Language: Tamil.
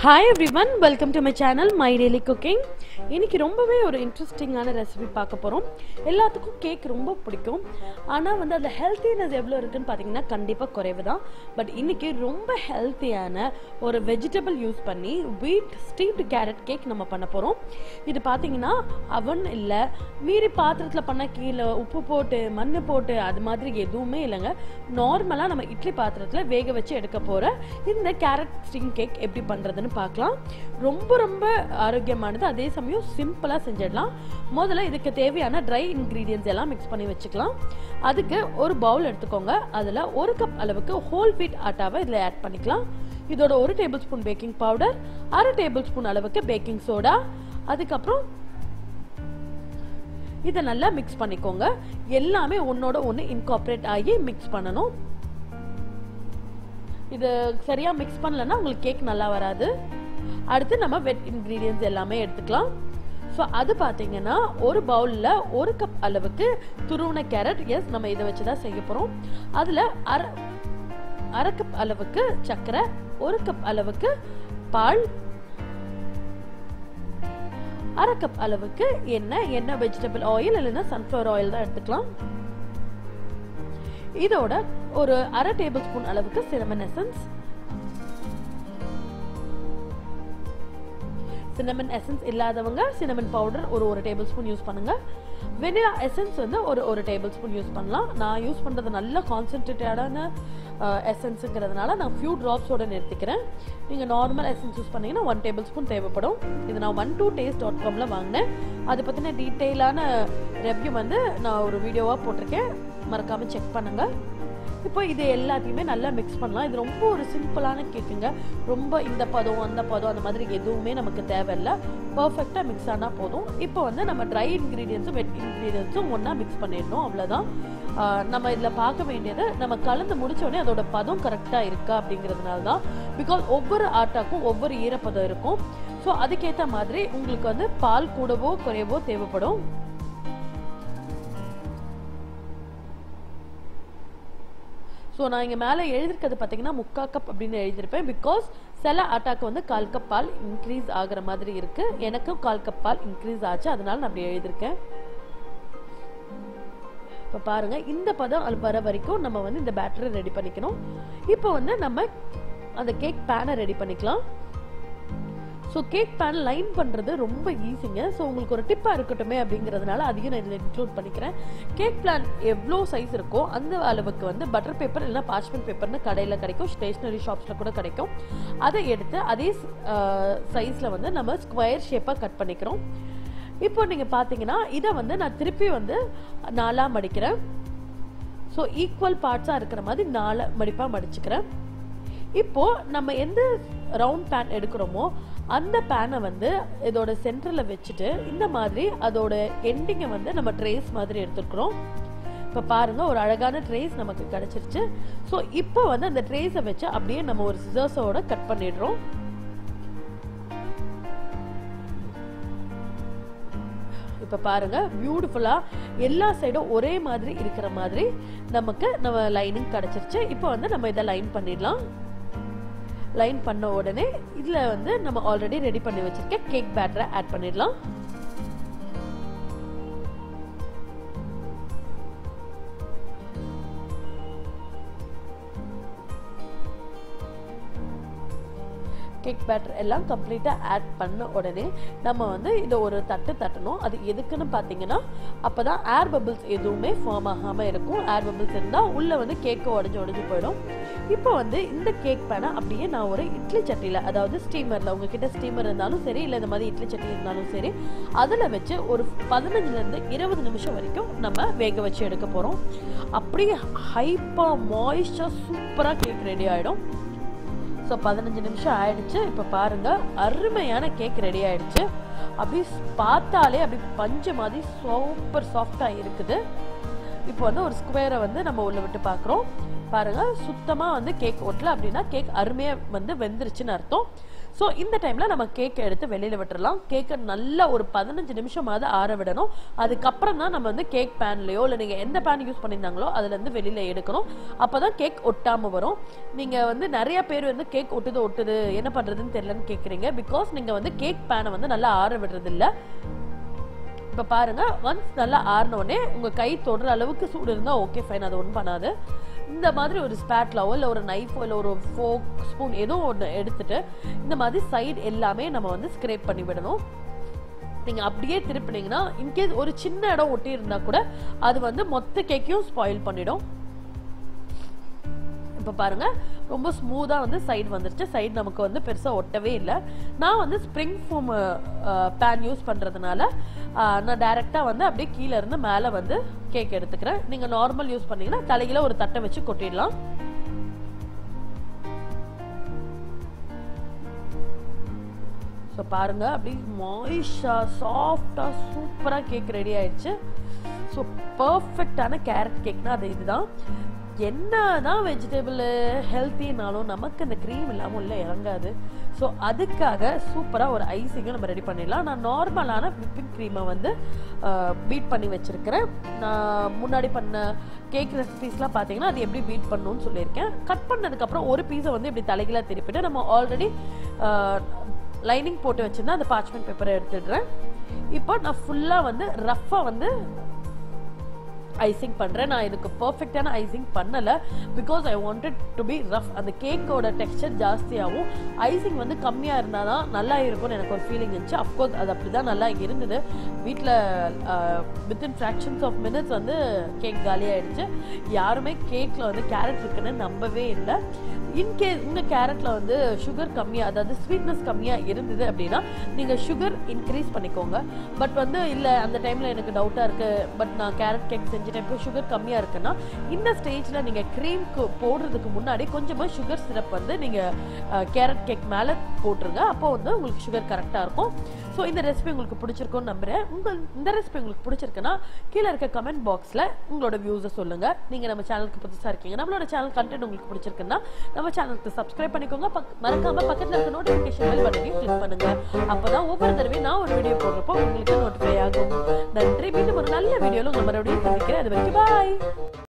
hi everyone welcome to my channel my daily cooking இன்னைக்கு ரொம்பவே ஒரு இன்ட்ரெஸ்டிங்கான ரெசிபி பார்க்க போகிறோம் எல்லாத்துக்கும் கேக் ரொம்ப பிடிக்கும் ஆனால் வந்து அதில் ஹெல்த்தினஸ் எவ்வளோ இருக்குன்னு பார்த்தீங்கன்னா கண்டிப்பாக குறைவு தான் பட் இன்னைக்கு ரொம்ப ஹெல்த்தியான ஒரு வெஜிடபிள் யூஸ் பண்ணி வீட் ஸ்டீப்டு கேரட் கேக் நம்ம பண்ண போகிறோம் இது பார்த்தீங்கன்னா அவன் இல்லை மீறி பாத்திரத்தில் பண்ண கீழே உப்பு போட்டு மண் போட்டு அது மாதிரி எதுவுமே இல்லைங்க நார்மலாக நம்ம இட்லி பாத்திரத்தில் வேக வச்சு எடுக்க போகிற இந்த கேரட் ஸ்டிங் கேக் எப்படி பண்ணுறதுன்னு பார்க்கலாம் ரொம்ப ரொம்ப ஆரோக்கியமானது அதே சமயம் சிம்பிளாக செஞ்சிடலாம் முதல்ல இதுக்கு தேவையான ட்ரை இன்க்ரீடியன்ஸ் எல்லாம் மிக்ஸ் பண்ணி வச்சுக்கலாம் அதுக்கு ஒரு பவுல் எடுத்துக்கோங்க அதில் ஒரு கப் அளவுக்கு ஹோல் வீட் ஆட்டாவை இதில் ஆட் பண்ணிக்கலாம் இதோட ஒரு டேபிள் ஸ்பூன் பேக்கிங் பவுடர் அரை டேபிள் ஸ்பூன் அளவுக்கு பேக்கிங் சோடா அதுக்கப்புறம் இதை நல்லா மிக்ஸ் பண்ணிக்கோங்க எல்லாமே ஒன்னோட ஒன்று இன்கார்பரேட் ஆகி மிக்ஸ் பண்ணணும் இது சரியா மிக்ஸ் பண்ணலன்னா உங்களுக்கு கேக் நல்லா வராது அடுத்து நம்ம வெட் இன்க்ரீடியன்ஸ் எல்லாமே எடுத்துக்கலாம் ஸோ அது பார்த்தீங்கன்னா ஒரு பவுலில் ஒரு கப் அளவுக்கு துருவன கேரட் எஸ் நம்ம இதை வச்சு தான் செய்ய போகிறோம் அதில் அரை அரை கப் அளவுக்கு சர்க்கரை ஒரு கப் அளவுக்கு பால் அரை கப் அளவுக்கு எண்ணெய் எண்ணெய் வெஜிடபிள் ஆயில் இல்லைன்னா சன்ஃப்ளவர் ஆயில் தான் எடுத்துக்கலாம் இதோட ஒரு அரை டேபிள் ஸ்பூன் அளவுக்கு சினமன் எசன்ஸ் சினமன் எசன்ஸ் இல்லாதவங்க சினமன் பவுடர் ஒரு ஒரு டேபிள் ஸ்பூன் யூஸ் பண்ணுங்க வெனிலா எசன்ஸ் வந்து ஒரு ஒரு டேபிள் ஸ்பூன் யூஸ் பண்ணலாம் நான் யூஸ் பண்ணுறது நல்ல கான்சென்ட்ரேட்டடான எசன்ஸுங்கிறதுனால நான் ஃபியூ ட்ராப்ஸோட நிறுத்திக்கிறேன் நீங்கள் நார்மல் எசன்ஸ் யூஸ் பண்ணீங்கன்னா ஒன் டேபிள் ஸ்பூன் தேவைப்படும் இது நான் ஒன் டூ டேஸ்ட் டாட் காமில் வாங்கினேன் அதை பற்றின டீட்டெயிலான ரெவ்யூ வந்து நான் ஒரு வீடியோவாக போட்டிருக்கேன் மறக்காமல் செக் பண்ணுங்கள் இப்போ இது எல்லாத்தையுமே நல்லா மிக்ஸ் பண்ணலாம் இது ரொம்ப ஒரு சிம்பிளான கேக்குங்க ரொம்ப இந்த பதம் அந்த பதம் அந்த மாதிரி எதுவுமே நமக்கு தேவையில்ல பர்ஃபெக்டாக மிக்ஸ் ஆனால் போதும் இப்போ வந்து நம்ம ட்ரை இன்க்ரீடியன்ஸும் வெட் இன்க்ரீடியன்ஸும் ஒன்றா மிக்ஸ் பண்ணிடணும் அவ்வளோதான் நம்ம இதில் பார்க்க வேண்டியது நம்ம கலந்து முடிச்சோடனே அதோட பதம் கரெக்டாக இருக்கா அப்படிங்கிறதுனால தான் பிகாஸ் ஒவ்வொரு ஆட்டாக்கும் ஒவ்வொரு ஈரப்பதம் இருக்கும் ஸோ அதுக்கேற்ற மாதிரி உங்களுக்கு வந்து பால் கூடவோ குறையவோ தேவைப்படும் ஸோ நான் இங்கே மேலே எழுதிருக்கிறது பார்த்தீங்கன்னா முக்கா கப் அப்படின்னு எழுதியிருப்பேன் பிகாஸ் சில ஆட்டாக்கு வந்து கால் கப் பால் இன்க்ரீஸ் ஆகிற மாதிரி இருக்கு எனக்கும் கால் கப் பால் இன்க்ரீஸ் ஆச்சு அதனால நான் அப்படி எழுதியிருக்கேன் இப்போ பாருங்க இந்த பதம் அது வர வரைக்கும் நம்ம வந்து இந்த பேட்டரை ரெடி பண்ணிக்கணும் இப்போ வந்து நம்ம அந்த கேக் பேனை ரெடி பண்ணிக்கலாம் ஸோ கேக் பேன் லைன் பண்ணுறது ரொம்ப ஈஸிங்க ஸோ உங்களுக்கு ஒரு டிப்பாக இருக்கட்டுமே அப்படிங்கிறதுனால அதையும் நான் இதில் இன்க்ளூட் பண்ணிக்கிறேன் கேக் பிளான் எவ்வளோ சைஸ் இருக்கோ அந்த அளவுக்கு வந்து பட்டர் பேப்பர் இல்லைனா பார்ச்மெண்ட் பேப்பர்னு கடையில் கிடைக்கும் ஸ்டேஷ்னரி ஷாப்ஸில் கூட கிடைக்கும் அதை எடுத்து அதே சைஸில் வந்து நம்ம ஸ்கொயர் ஷேப்பாக கட் பண்ணிக்கிறோம் இப்போ நீங்கள் பார்த்தீங்கன்னா இதை வந்து நான் திருப்பி வந்து நாலாக மடிக்கிறேன் ஸோ ஈக்குவல் பார்ட்ஸாக இருக்கிற மாதிரி நாலு மடிப்பாக மடிச்சுக்கிறேன் இப்போ நம்ம எந்த ரவுண்ட் பேன் எடுக்கிறோமோ அந்த பேனை வந்து இதோட சென்டரில் வச்சுட்டு இந்த மாதிரி அதோட எண்டிங்கை வந்து நம்ம ட்ரேஸ் மாதிரி எடுத்துக்கிறோம் இப்போ பாருங்க ஒரு அழகான ட்ரேஸ் நமக்கு கிடைச்சிருச்சு ஸோ இப்போ வந்து அந்த ட்ரேஸை வச்சு அப்படியே நம்ம ஒரு சிசர்ஸோட கட் பண்ணிடுறோம் இப்போ பாருங்க பியூட்டிஃபுல்லாக எல்லா சைடும் ஒரே மாதிரி இருக்கிற மாதிரி நமக்கு நம்ம லைனிங் கிடச்சிருச்சு இப்போ வந்து நம்ம இதை லைன் பண்ணிடலாம் லைன் பண்ண உடனே இதில் வந்து நம்ம ஆல்ரெடி ரெடி பண்ணி வச்சிருக்க கேக் பேட்டரை ஆட் பண்ணிடலாம் கேக் பேட்டர் எல்லாம் கம்ப்ளீட்டாக ஆட் பண்ண உடனே நம்ம வந்து இதை ஒரு தட்டு தட்டணும் அது எதுக்குன்னு பார்த்தீங்கன்னா அப்போ தான் ஏர் பபிள்ஸ் எதுவுமே ஃபார்ம் ஆகாமல் இருக்கும் ஏர் பபிள்ஸ் இருந்தால் உள்ளே வந்து கேக்கு உடஞ்சி உடஞ்சி போயிடும் இப்போ வந்து இந்த கேக் பேனை அப்படியே நான் ஒரு இட்லி சட்டியில் அதாவது ஸ்டீமரில் உங்ககிட்ட ஸ்டீமர் இருந்தாலும் சரி இல்லை இந்த மாதிரி இட்லி சட்டி இருந்தாலும் சரி அதில் வச்சு ஒரு பதினஞ்சுலேருந்து இருபது நிமிஷம் வரைக்கும் நம்ம வேக வச்சு எடுக்க போகிறோம் அப்படியே ஹைப்பாக மாய்ஸ்டாக சூப்பராக கேக் ரெடி ஆகிடும் ஸோ பதினஞ்சு நிமிஷம் ஆயிடுச்சு இப்போ பாருங்க அருமையான கேக் ரெடி ஆயிடுச்சு அப்படி பார்த்தாலே அப்படி பஞ்சு மாதிரி சூப்பர் சாஃப்டாக இருக்குது இப்போ வந்து ஒரு ஸ்கொயரை வந்து நம்ம உள்ள விட்டு பார்க்குறோம் பாருங்க சுத்தமாக வந்து கேக் ஒட்டல அப்படின்னா கேக் அருமையாக வந்து வெந்துருச்சுன்னு அர்த்தம் ஸோ இந்த டைமில் நம்ம கேக்கை எடுத்து வெளியில் விட்டுறலாம் கேக்கை நல்லா ஒரு பதினஞ்சு நிமிஷமாவது ஆற விடணும் அதுக்கப்புறம் தான் நம்ம வந்து கேக் பேன்லையோ இல்லை நீங்கள் எந்த பேன் யூஸ் பண்ணியிருந்தாங்களோ அதுலேருந்து வெளியில் எடுக்கணும் அப்போ தான் கேக் ஒட்டாமல் வரும் நீங்கள் வந்து நிறைய பேர் வந்து கேக் ஒட்டுது ஒட்டுது என்ன பண்ணுறதுன்னு தெரியலன்னு கேட்குறீங்க பிகாஸ் நீங்கள் வந்து கேக் பேனை வந்து நல்லா ஆற விடுறதில்ல இப்போ பாருங்க ஒன்ஸ் நல்லா ஆறின உடனே உங்கள் கை தொடுற அளவுக்கு சூடு இருந்தால் ஓகே ஃபைன் அது ஒன்றும் பண்ணாது இந்த மாதிரி ஒரு ஸ்பேட்லாவோ இல்லை ஒரு நைஃபோ இல்லை ஒரு ஃபோக் ஸ்பூன் ஏதோ ஒன்று எடுத்துட்டு இந்த மாதிரி சைடு எல்லாமே நம்ம வந்து ஸ்க்ரேப் பண்ணி விடணும் நீங்கள் அப்படியே திருப்பினீங்கன்னா இன்கேஸ் ஒரு சின்ன இடம் ஒட்டி இருந்தா கூட அது வந்து மொத்த கேக்கையும் ஸ்பாயில் பண்ணிடும் இப்போ பாருங்க ரொம்ப ஸ்மூத்தாக வந்து சைடு வந்துருச்சு சைடு நமக்கு வந்து பெருசாக ஒட்டவே இல்லை நான் வந்து ஸ்ப்ரிங் ஃபோம் பேன் யூஸ் பண்ணுறதுனால நான் டைரெக்டாக வந்து அப்படியே கீழே இருந்து மேலே வந்து கேக் எடுத்துக்கிறேன் நீங்கள் நார்மல் யூஸ் பண்ணீங்கன்னா தலையில ஒரு தட்டை வச்சு கொட்டிடலாம் ஸோ பாருங்க அப்படி மாய்ஷா சாஃப்டாக சூப்பராக கேக் ரெடி ஆயிடுச்சு ஸோ பர்ஃபெக்டான கேரட் கேக்னா அது இதுதான் என்னதான் வெஜிடபிள் ஹெல்த்தினாலும் நமக்கு அந்த க்ரீம் இல்லாமல் உள்ள இறங்காது ஸோ அதுக்காக சூப்பராக ஒரு ஐசிங்கை நம்ம ரெடி பண்ணிடலாம் நான் நார்மலான விப்பிங் க்ரீமை வந்து பீட் பண்ணி வச்சுருக்கிறேன் நான் முன்னாடி பண்ண கேக் ரெசிபீஸ்லாம் பார்த்தீங்கன்னா அது எப்படி பீட் பண்ணணும்னு சொல்லியிருக்கேன் கட் பண்ணதுக்கப்புறம் ஒரு பீஸை வந்து இப்படி தலைகளாக திருப்பிட்டு நம்ம ஆல்ரெடி லைனிங் போட்டு வச்சுருந்தா அந்த பார்ச்மெண்ட் பேப்பரை எடுத்துடுறேன் இப்போ நான் ஃபுல்லாக வந்து ரஃப்பாக வந்து ஐசிங் பண்ணுறேன் நான் இதுக்கு பர்ஃபெக்டான ஐசிங் பண்ணலை because I wanted to be rough அந்த கேக்கோட டெக்ஸ்சர் ஜாஸ்தியாகவும் ஐசிங் வந்து கம்மியாக இருந்தால் தான் நல்லா இருக்கும்னு எனக்கு ஒரு ஃபீலிங் இருந்துச்சு அஃப்கோர்ஸ் அது அப்படி தான் நல்லா இருந்தது வீட்டில் வித்தின் ஃப்ராக்ஷன்ஸ் ஆஃப் மினிட்ஸ் வந்து கேக் காலியாகிடுச்சு யாருமே கேக்கில் வந்து கேரட் இருக்குன்னு நம்பவே இல்லை இன்கேஸ் உங்கள் கேரட்டில் வந்து சுகர் கம்மியாக அதாவது ஸ்வீட்னஸ் கம்மியாக இருந்தது அப்படின்னா நீங்கள் சுகர் இன்க்ரீஸ் பண்ணிக்கோங்க பட் வந்து இல்லை அந்த டைமில் எனக்கு டவுட்டாக இருக்குது பட் நான் கேரட் கேக் செஞ்சுட்டேன் இப்போ சுகர் கம்மியாக இருக்குன்னா இந்த ஸ்டேஜில் நீங்கள் க்ரீம்க்கு போடுறதுக்கு முன்னாடி கொஞ்சமாக சுகர் சிரப் வந்து நீங்கள் கேரட் கேக் மேலே போட்டுருங்க அப்போ வந்து உங்களுக்கு சுகர் கரெக்டாக இருக்கும் ஸோ இந்த ரெசிபி உங்களுக்கு பிடிச்சிருக்கும்னு நம்புகிறேன் உங்கள் இந்த ரெசிபி உங்களுக்கு பிடிச்சிருக்குன்னா கீழே இருக்க கமெண்ட் பாக்ஸில் உங்களோட வியூஸை சொல்லுங்கள் நீங்கள் நம்ம சேனலுக்கு புதுசாக இருக்கீங்க நம்மளோட சேனல் கண்டென்ட் உங்களுக்கு பிடிச்சிருக்குன்னா நம்ம சேனலுக்கு சப்ஸ்கிரைப் பண்ணிக்கோங்க பக் மறக்காம பக்கத்தில் இருக்க நோட்டிஃபிகேஷன் பெல் பட்டனையும் கிளிக் பண்ணுங்க அப்பதான் ஒவ்வொரு தடவையும் நான் ஒரு வீடியோ போடுறப்போ உங்களுக்கு நோட்டிஃபை ஆகும் நன்றி மீண்டும் ஒரு நல்ல வீடியோவில் உங்களை மறுபடியும் சந்திக்கிறேன் அது வரைக்கும் பாய்